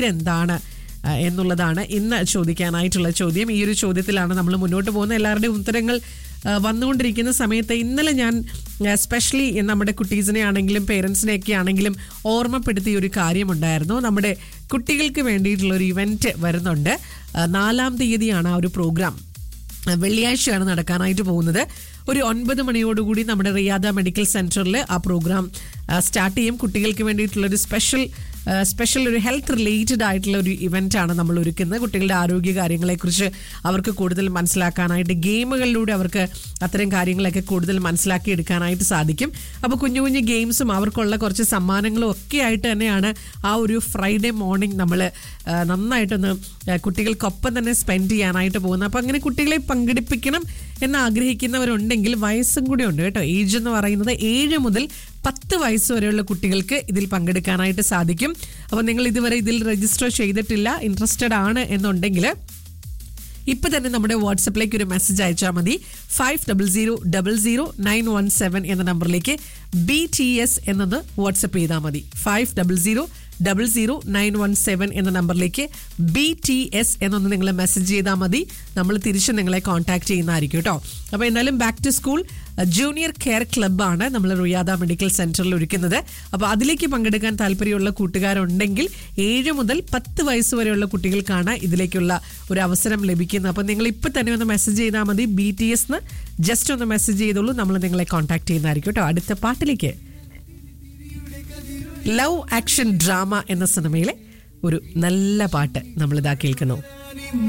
എന്താണ് ആ, എന്നുള്ളതാണ് ഇന്ന് ചോദിക്കാനായിട്ടുള്ള ചോദ്യം ഈ ഒരു ചോദ്യത്തിലാണ് നമ്മൾ മുന്നോട്ട് പോകുന്ന എല്ലാവരുടെയും ഉത്തരങ്ങൾ ആ, വന്നുകൊണ്ടിരിക്കുന്ന സമയത്ത് ഇന്നലെ ഞാൻ സ്പെഷ്യലി നമ്മുടെ കുട്ടീസിനെ ആണെങ്കിലും പേരൻസിനെയൊക്കെ ആണെങ്കിലും ഓർമ്മപ്പെടുത്തിയ ഒരു കാര്യമുണ്ടായിരുന്നു നമ്മുടെ കുട്ടികൾക്ക് വേണ്ടിയിട്ടുള്ള ഒരു ഇവന്റ് വരുന്നുണ്ട് ആ, നാലാം തീയതിയാണ് ആ ഒരു പ്രോഗ്രാം വെള്ളിയാഴ്ചയാണ് നടക്കാനായിട്ട് പോകുന്നത് ഒരു ഒൻപത് മണിയോടുകൂടി നമ്മുടെ റിയാദ മെഡിക്കൽ സെന്ററിൽ ആ പ്രോഗ്രാം സ്റ്റാർട്ട് ചെയ്യും കുട്ടികൾക്ക് വേണ്ടിയിട്ടുള്ള ഒരു സ്പെഷ്യൽ സ്പെഷ്യൽ ഒരു ഹെൽത്ത് റിലേറ്റഡ് ആയിട്ടുള്ള ഒരു ഇവന്റ് ആണ് നമ്മൾ ഒരുക്കുന്നത് കുട്ടികളുടെ ആരോഗ്യ കാര്യങ്ങളെക്കുറിച്ച് അവർക്ക് കൂടുതൽ മനസ്സിലാക്കാനായിട്ട് ഗെയിമുകളിലൂടെ അവർക്ക് അത്തരം കാര്യങ്ങളൊക്കെ കൂടുതൽ മനസ്സിലാക്കി എടുക്കാനായിട്ട് സാധിക്കും അപ്പോൾ കുഞ്ഞു കുഞ്ഞു ഗെയിംസും അവർക്കുള്ള കുറച്ച് സമ്മാനങ്ങളും ഒക്കെ ആയിട്ട് തന്നെയാണ് ആ ഒരു ഫ്രൈഡേ മോർണിംഗ് നമ്മൾ നന്നായിട്ടൊന്ന് ആ, കുട്ടികൾക്കൊപ്പം തന്നെ സ്പെൻഡ് ചെയ്യാനായിട്ട് പോകുന്നത് അപ്പോൾ അങ്ങനെ കുട്ടികളെ പങ്കെടുപ്പിക്കണം എന്ന് ആഗ്രഹിക്കുന്നവരുണ്ടെങ്കിൽ വയസ്സും കൂടി ഉണ്ട് കേട്ടോ ഏജ് എന്ന് പറയുന്നത് ഏഴ് മുതൽ പത്ത് വയസ്സ് വരെയുള്ള കുട്ടികൾക്ക് ഇതിൽ പങ്കെടുക്കാനായിട്ട് സാധിക്കും അപ്പോൾ നിങ്ങൾ ഇതുവരെ ഇതിൽ രജിസ്റ്റർ ചെയ്തിട്ടില്ല ഇൻട്രസ്റ്റഡ് ആണ് എന്നുണ്ടെങ്കിൽ ഇപ്പൊ തന്നെ നമ്മുടെ വാട്സപ്പിലേക്ക് ഒരു മെസ്സേജ് അയച്ചാൽ മതി five double zero double zero nine one seven എന്ന നമ്പറിലേക്ക് ബി ടി എസ് എന്നത് വാട്സപ്പ് ചെയ്താൽ മതി five double zero double zero nine one seven എന്ന നമ്പറിലേക്ക് ബി ടി എസ് എന്നൊന്ന് നിങ്ങൾ മെസ്സേജ് ചെയ്താൽ മതി നമ്മൾ തിരിച്ച് നിങ്ങളെ കോൺടാക്ട് ചെയ്യുന്നതായിരിക്കും കേട്ടോ അപ്പോൾ എന്തായാലും back to school junior care ക്ലബ്ബാണ് നമ്മൾ റിയാദ മെഡിക്കൽ സെന്ററിൽ ഒരുക്കുന്നത് അപ്പോൾ അതിലേക്ക് പങ്കെടുക്കാൻ താല്പര്യമുള്ള കൂട്ടുകാരുണ്ടെങ്കിൽ ഏഴ് മുതൽ പത്ത് വയസ്സ് വരെയുള്ള കുട്ടികൾക്കാണ് ഇതിലേക്കുള്ള ഒരു അവസരം ലഭിക്കുന്നത് അപ്പോൾ നിങ്ങൾ ഇപ്പം തന്നെ ഒന്ന് മെസ്സേജ് ചെയ്താൽ മതി ബി ടി എസ് ജസ്റ്റ് ഒന്ന് മെസ്സേജ് ചെയ്തോളൂ നമ്മൾ നിങ്ങളെ കോൺടാക്ട് ചെയ്യുന്നതായിരിക്കും കേട്ടോ അടുത്ത പാട്ടിലേക്ക് ലവ് ആക്ഷൻ ഡ്രാമ എന്ന സിനിമയിലെ ഒരു നല്ല പാട്ട് നമ്മളിതാ കേൾക്കുന്നു